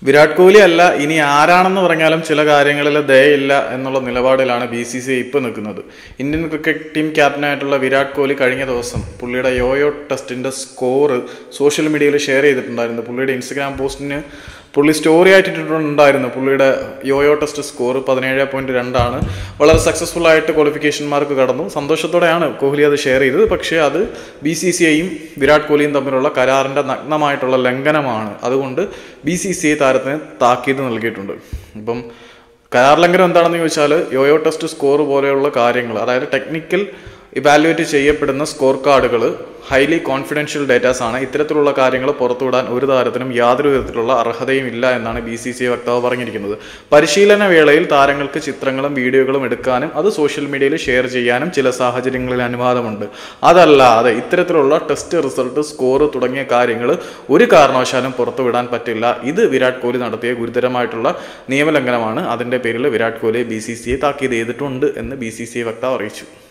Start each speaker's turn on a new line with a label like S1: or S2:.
S1: വിരാട് കോഹ്ലി അല്ല ഇനി ആരാണെന്ന് പറഞ്ഞാലും ചില കാര്യങ്ങളിൽ ദയയില്ല എന്നുള്ള നിലപാടിലാണ് ബി സി സി ഇപ്പോൾ നിൽക്കുന്നത് ഇന്ത്യൻ ക്രിക്കറ്റ് ടീം ക്യാപ്റ്റനായിട്ടുള്ള വിരാട് കോഹ്ലി കഴിഞ്ഞ ദിവസം പുള്ളിയുടെ യോയോ ടെസ്റ്റിന്റെ സ്കോർ സോഷ്യൽ മീഡിയയിൽ ഷെയർ ചെയ്തിട്ടുണ്ടായിരുന്നു പുള്ളിയുടെ ഇൻസ്റ്റഗ്രാം പോസ്റ്റിന് പുള്ളി സ്റ്റോറി ആയിട്ട് ഇട്ടിട്ടുണ്ടായിരുന്നു പുള്ളിയുടെ യോയോ ടെസ്റ്റ് സ്കോർ പതിനേഴ് പോയിന്റ് രണ്ടാണ് വളരെ സക്സസ്ഫുൾ ആയിട്ട് ക്വാളിഫിക്കേഷൻ മാർക്ക് കടന്നു സന്തോഷത്തോടെയാണ് കോഹ്ലി അത് ഷെയർ ചെയ്തത് പക്ഷേ അത് ബി സി സി ഐയും വിരാട് കോഹ്ലിയും തമ്മിലുള്ള കരാറിന്റെ നഗ്നമായിട്ടുള്ള ലംഘനമാണ് അതുകൊണ്ട് ബി സി സി ഐ താരത്തിന് താക്കീത് നൽകിയിട്ടുണ്ട് ഇപ്പം കരാർ ലംഘനം എന്താണെന്ന് ചോദിച്ചാൽ യോയോ ടെസ്റ്റ് സ്കോർ പോലെയുള്ള കാര്യങ്ങൾ അതായത് ടെക്നിക്കൽ ഇവാലുവേറ്റ് ചെയ്യപ്പെടുന്ന സ്കോർ കാർഡുകൾ ഹൈലി കോൺഫിഡൻഷ്യൽ ഡേറ്റാസ് ആണ് ഇത്തരത്തിലുള്ള കാര്യങ്ങൾ പുറത്തുവിടാൻ ഒരു താരത്തിനും യാതൊരു വിധത്തിലുള്ള അർഹതയും ഇല്ല എന്നാണ് ബി സി സി വക്താവ് പറഞ്ഞിരിക്കുന്നത് പരിശീലന വേളയിൽ താരങ്ങൾക്ക് ചിത്രങ്ങളും വീഡിയോകളും എടുക്കാനും അത് സോഷ്യൽ മീഡിയയിൽ ഷെയർ ചെയ്യാനും ചില സാഹചര്യങ്ങളിൽ അനുവാദമുണ്ട് അതല്ലാതെ ഇത്തരത്തിലുള്ള ടെസ്റ്റ് റിസൾട്ട് സ്കോർ തുടങ്ങിയ കാര്യങ്ങൾ ഒരു കാരണവശാലും പുറത്തുവിടാൻ പറ്റില്ല ഇത് വിരാട് കോഹ്ലി നടത്തിയ ഗുരുതരമായിട്ടുള്ള നിയമലംഘനമാണ് അതിന്റെ പേരിൽ വിരാട് കോഹ്ലിയെ ബി സി സി താക്കീത് ചെയ്തിട്ടുണ്ട് എന്ന് ബി സി സി വക്താവ് അറിയിച്ചു